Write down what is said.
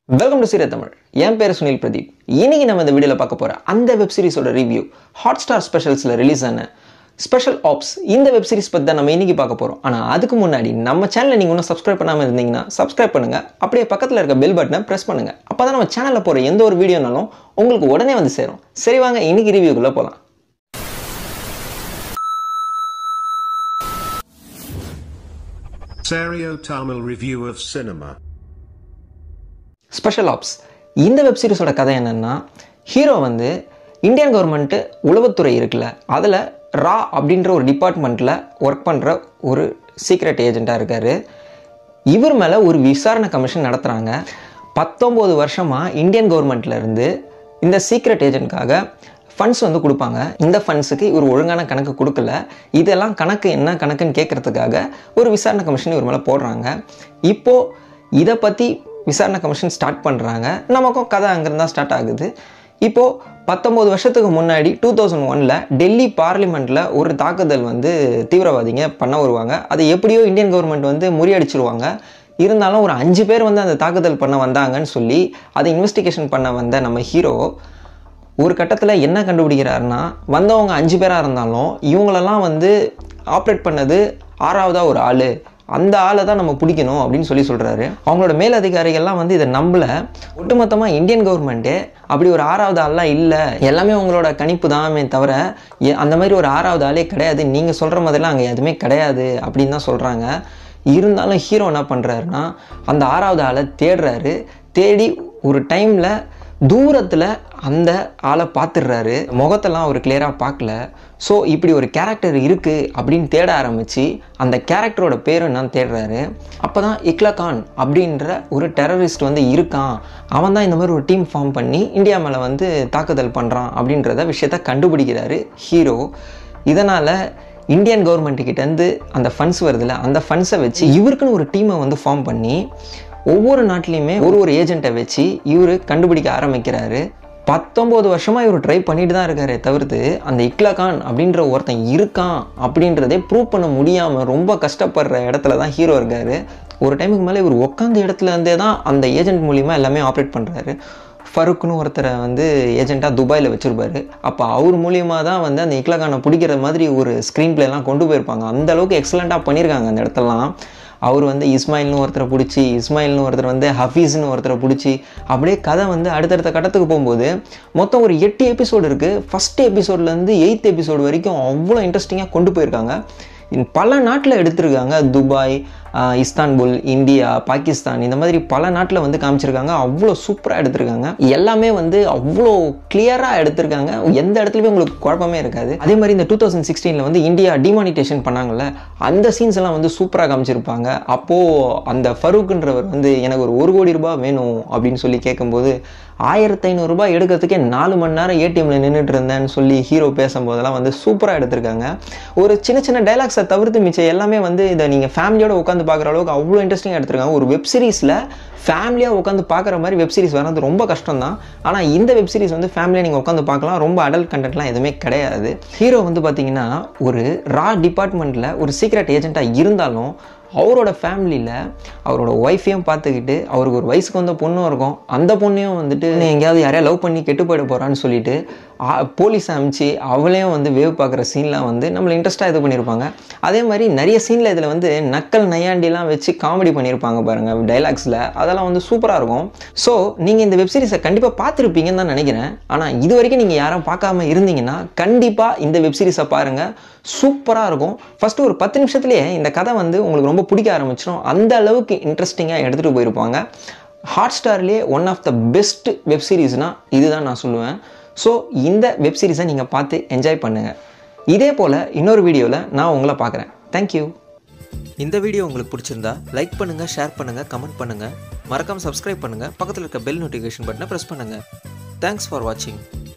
Welcome to சீரிய தமிழ் என் பேர் சுனில் பிரதீப் இன்னைக்கு நம்ம இந்த வீடியோவில் பார்க்க போகிற அந்த வெப் சீரிஸோட ரிவ்யூ ஹாட் ஸ்டார் ஸ்பெஷல்ஸில் ரிலீஸ் ஆன ஸ்பெஷல் ஆப்ஸ் இந்த வெப் சீரிஸ் பற்றி தான் நம்ம இன்னைக்கு பார்க்க போகிறோம் ஆனால் அதுக்கு முன்னாடி நம்ம சேனலை நீங்கள் இன்னும் சப்ஸ்கிரைப் பண்ணாமல் இருந்தீங்கன்னா சப்ஸ்கிரைப் பண்ணுங்கள் அப்படியே பக்கத்தில் இருக்க பெல் பட்டனை ப்ரெஸ் பண்ணுங்கள் அப்போ தான் நம்ம சேனலில் போகிற எந்த ஒரு வீடியோனாலும் உங்களுக்கு உடனே வந்து சேரும் சரி வாங்க இன்னைக்கு ரிவ்யூக்குள்ளே போகலாம் Sario Tamil Review of Cinema. Special ops இந்த வெப் சீரிஸோட கதை என்னன்னா ஹீரோ வந்து இந்தியன் கவர்மெண்ட்டு உளவுத்துறை இருக்குல்ல அதில் ரா அப்படின்ற ஒரு டிபார்ட்மெண்ட்டில் ஒர்க் பண்ணுற ஒரு சீக்ரெட் ஏஜெண்ட்டாக இருக்கார் இவர் மேலே ஒரு விசாரணை கமிஷன் நடத்துகிறாங்க பத்தொம்போது வருஷமாக இந்தியன் கவர்மெண்ட்ல இருந்து இந்த சீக்ரெட் ஏஜென்ட்காக ஃபண்ட்ஸ் வந்து கொடுப்பாங்க இந்த ஃபண்ட்ஸுக்கு இவர் ஒழுங்கான கணக்கு கொடுக்கல இதெல்லாம் கணக்கு என்ன கணக்குன்னு கேட்குறதுக்காக ஒரு விசாரணை கமிஷன் இவர் மேலே போடுறாங்க இப்போது இதை பற்றி விசாரணை கமிஷன் ஸ்டார்ட் பண்ணுறாங்க நமக்கும் கதை அங்கேருந்து தான் ஸ்டார்ட் ஆகுது இப்போது பத்தொம்போது வருஷத்துக்கு முன்னாடி டூ தௌசண்ட் ஒனில் டெல்லி பார்லிமெண்ட்டில் ஒரு தாக்குதல் வந்து தீவிரவாதிங்க பண்ண வருவாங்க அதை எப்படியோ இந்தியன் கவர்மெண்ட் வந்து முறியடிச்சிருவாங்க இருந்தாலும் ஒரு அஞ்சு பேர் வந்து அந்த தாக்குதல் பண்ண வந்தாங்கன்னு சொல்லி அதை இன்வெஸ்டிகேஷன் பண்ண வந்த நம்ம ஹீரோ ஒரு கட்டத்தில் என்ன கண்டுபிடிக்கிறாருன்னா வந்தவங்க அஞ்சு பேராக இருந்தாலும் இவங்களெல்லாம் வந்து ஆப்ரேட் பண்ணது ஆறாவதாக ஒரு ஆள் அந்த ஆளை தான் நம்ம பிடிக்கணும் அப்படின்னு சொல்லி சொல்கிறாரு அவங்களோட மேலதிகாரிகள்லாம் வந்து இதை நம்பல ஒட்டுமொத்தமாக இந்தியன் கவர்மெண்ட்டே அப்படி ஒரு ஆறாவது ஆள்லாம் இல்லை எல்லாமே உங்களோட கணிப்பு தானே தவிர எ- அந்த மாதிரி ஒரு ஆறாவது ஆளே கிடையாது நீங்கள் சொல்கிற மாதிரிலாம் அங்கே எதுவுமே கிடையாது அப்படின்னு தான் சொல்கிறாங்க இருந்தாலும் ஹீரோ என்ன பண்ணுறாருன்னா அந்த ஆறாவது ஆளை தேடுறாரு தேடி ஒரு டைமில் தூரத்தில் அந்த ஆளை பார்த்துடுறாரு முகத்தெல்லாம் அவர் கிளியராக பார்க்கல ஸோ இப்படி ஒரு கேரக்டர் இருக்குது அப்படின்னு தேட ஆரம்பித்து அந்த கேரக்டரோட பேர் என்னன்னு தேடுறாரு அப்போ தான் இக்லா கான் அப்படின்ற ஒரு டெரரிஸ்ட் வந்து இருக்கான் அவன் தான் இந்த மாதிரி ஒரு டீம் ஃபார்ம் பண்ணி இந்தியா மேலே வந்து தாக்குதல் பண்ணுறான் அப்படின்றத விஷயத்த கண்டுபிடிக்கிறாரு ஹீரோ இதனால் இந்தியன் கவர்மெண்ட் கிட்டேருந்து அந்த ஃபண்ட்ஸ் வருதுல்ல அந்த ஃபண்ட்ஸை வச்சு இவருக்குன்னு ஒரு டீமை வந்து ஃபார்ம் பண்ணி ஒவ்வொரு நாட்டிலையுமே ஒரு ஒரு ஏஜென்ட்டை வச்சு இவர் கண்டுபிடிக்க ஆரம்பிக்கிறாரு பத்தொம்போது வருஷமாக இவர் ட்ரை பண்ணிட்டு தான் இருக்காரே தவிர்த்து அந்த இக்லா கான் அப்படின்ற ஒருத்தன் இருக்கான் அப்படின்றதே ப்ரூவ் பண்ண முடியாமல் ரொம்ப கஷ்டப்படுற இடத்துல தான் ஹீரோ இருக்காரு ஒரு டைமுக்கு மேலே இவர் உட்காந்த இடத்துல இருந்தே தான் அந்த ஏஜென்ட் மூலிமா எல்லாமே ஆப்ரேட் பண்ணுறாரு ஃபருக்குன்னு ஒருத்தரை வந்து ஏஜென்ட்டாக துபாயில் வச்சுருப்பாரு அப்போ அவர் மூலியமாக தான் வந்து அந்த இக்லகானை பிடிக்கிற மாதிரி ஒரு ஸ்க்ரீன் பிளேலாம் கொண்டு போயிருப்பாங்க அந்த அளவுக்கு எக்ஸலண்ட்டாக பண்ணியிருக்காங்க அந்த இடத்தெல்லாம் அவர் வந்து இஸ்மாயில்னு ஒருத்தரை பிடிச்சி இஸ்மாயில்னு ஒருத்தர் வந்து ஹஃபீஸ்னு ஒருத்தரை பிடிச்சி அப்படியே கதை வந்து அடுத்தடுத்த கட்டத்துக்கு போகும்போது மொத்தம் ஒரு எட்டு எபிசோடு இருக்குது ஃபஸ்ட் எபிசோட்லேருந்து எயித் எபிசோடு வரைக்கும் அவ்வளோ இன்ட்ரெஸ்டிங்காக கொண்டு போயிருக்காங்க இன் பல நாட்டில் எடுத்திருக்காங்க Dubai ah Istanbul India Pakistan இந்த மாதிரி பல நாட்டில் வந்து காமிச்சிருக்காங்க அவ்வளோ சூப்பராக எடுத்திருக்காங்க எல்லாமே வந்து அவ்வளோ கிளியராக எடுத்திருக்காங்க எந்த இடத்துலையுமே உங்களுக்கு குழப்பமே இருக்காது அதே மாதிரி இந்த டூ தௌசண்ட் சிக்ஸ்டீனில் வந்து இந்தியா டிமானிட்டேஷன் பண்ணாங்கல்ல அந்த சீன்ஸ் எல்லாம் வந்து சூப்பராக காமிச்சிருப்பாங்க அப்போது அந்த ஃபரூக்ன்றவர் வந்து எனக்கு ஒரு ஒரு கோடி ரூபாய் வேணும் அப்படின்னு சொல்லி கேட்கும்போது ஆயிரத்தி ஐநூறுரூபா எடுக்கிறதுக்கே நாலு மணி நேரம் ஏடிஎம்ல நின்றுட்டு இருந்தேன்னு சொல்லி ஹீரோ பேசும்போதெல்லாம் வந்து சூப்பராக எடுத்திருக்காங்க ஒரு சின்ன சின்ன டைலாக்ஸை தவிர்த்து மிச்சம் எல்லாமே வந்து இதை நீங்கள் ஃபேமிலியோட உட்காந்து பார்க்குற அளவுக்கு அவ்வளோ இன்ட்ரெஸ்டிங்காக எடுத்திருக்காங்க ஒரு வெப் சீரிஸில் ஃபேமிலியாக உட்காந்து பார்க்குற மாதிரி வெப் சீரிஸ் வர்றது ரொம்ப கஷ்டம் தான் ஆனால் இந்த வெப் சீரிஸ் வந்து ஃபேமிலியாக நீங்கள் உட்காந்து பார்க்கலாம் ரொம்ப அடல்ட் கண்டென்ட்லாம் எதுவுமே கிடையாது ஹீரோ வந்து பார்த்தீங்கன்னா ஒரு ரா டிபார்ட்மெண்ட்டில் ஒரு சீக்ரெட் ஏஜென்ட்டாக இருந்தாலும் அவரோட ஃபேமிலியில் அவரோட ஒய்ஃபையும் பார்த்துக்கிட்டு அவருக்கு ஒரு வயசுக்கு வந்த பொண்ணும் இருக்கும் அந்த பொண்ணையும் வந்துட்டு நீ எங்கேயாவது யாரையா லவ் பண்ணி கெட்டு போயிட போகிறான்னு சொல்லிட்டு போலீஸ் அனுப்பிச்சு அவளையும் வந்து வேவ் பார்க்குற சீன்லாம் வந்து நம்மளை இன்ட்ரெஸ்ட்டாக இது பண்ணியிருப்பாங்க அதே மாதிரி நிறைய சீனில் இதில் வந்து நக்கல் நையாண்டிலாம் வச்சு காமெடி பண்ணியிருப்பாங்க பாருங்கள் டைலாக்ஸில் அதெல்லாம் வந்து சூப்பராக இருக்கும் ஸோ நீங்கள் இந்த வெப் சீரிஸை கண்டிப்பாக பார்த்துருப்பீங்கன்னு தான் நினைக்கிறேன் ஆனால் இது வரைக்கும் நீங்கள் யாரும் பார்க்காம இருந்தீங்கன்னா கண்டிப்பாக இந்த வெப் சீரிஸை பாருங்கள் சூப்பராக இருக்கும் ஃபஸ்ட்டு ஒரு பத்து நிமிஷத்துலேயே இந்த கதை வந்து உங்களுக்கு ரொம்ப பிடிக்க ஆரம்பிச்சிடும் அந்த அளவுக்கு இன்ட்ரெஸ்டிங்காக எடுத்துகிட்டு போயிருப்பாங்க ஹாட் ஸ்டார்லேயே one of the best web சீரிஸ்னால் இதுதான் நான் சொல்லுவேன் ஸோ இந்த வெப் சீரிஸை நீங்கள் பார்த்து என்ஜாய் பண்ணுங்கள் இதே போல் இன்னொரு வீடியோவில் நான் உங்களை பார்க்குறேன் தேங்க்யூ இந்த வீடியோ உங்களுக்கு பிடிச்சிருந்தா லைக் பண்ணுங்க ஷேர் பண்ணுங்க கமெண்ட் பண்ணுங்க மறக்காம சப்ஸ்கிரைப் பண்ணுங்க பக்கத்தில் இருக்க பெல் நோட்டிஃபிகேஷன் பட்டனை ப்ரெஸ் பண்ணுங்க தேங்க்ஸ் ஃபார் வாட்சிங்